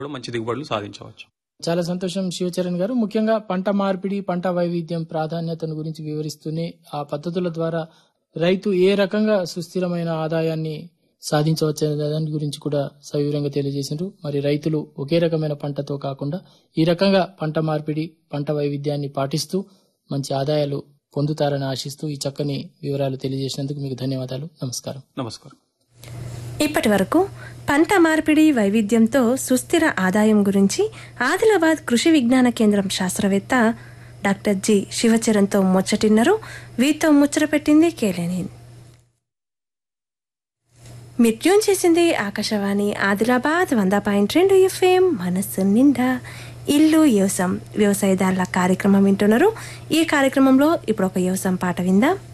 కూడా మంచి దిగుబడులు సాధించవచ్చు చాలా సంతోషం శివచరణ్ గారు ముఖ్యంగా పంట మార్పిడి పంట వైవిధ్యం ప్రాధాన్యతను గురించి వివరిస్తూనే ఆ పద్ధతుల ద్వారా రైతు ఏ రకంగా సుస్థిరమైన ఆదాయాన్ని సాధించవచ్చు అనే దాని గురించి కూడా సవివరంగా తెలియజేసిండ్రు మరి రైతులు ఒకే రకమైన పంటతో కాకుండా ఈ రకంగా పంట మార్పిడి పంట వైవిధ్యాన్ని పాటిస్తూ మంచి ఆదాయాలు పొందుతారని ఆశిస్తూ ఈ చక్కని వివరాలు తెలియజేసినందుకు మీకు ధన్యవాదాలు నమస్కారం నమస్కారం ఇప్పటి వరకు పంట మార్పిడి వైవిధ్యంతో సుస్థిర ఆదాయం గురించి ఆదిలాబాద్ కృషి విజ్ఞాన కేంద్రం శాస్త్రవేత్త డాక్టర్ జి శివచరణ్తో ముచ్చటిన్నారు వీతో ముచ్చట పెట్టింది కేలేని మీరు ట్యూన్ చేసింది ఆకాశవాణి ఆదిలాబాద్ వంద పాయింట్ రెండు ఎఫ్ఎం మనస్సు నిండా ఇల్లు వ్యవసాయం వ్యవసాయదారుల కార్యక్రమం వింటున్నారు ఈ కార్యక్రమంలో ఇప్పుడు ఒక వ్యవసాయం పాట విందాం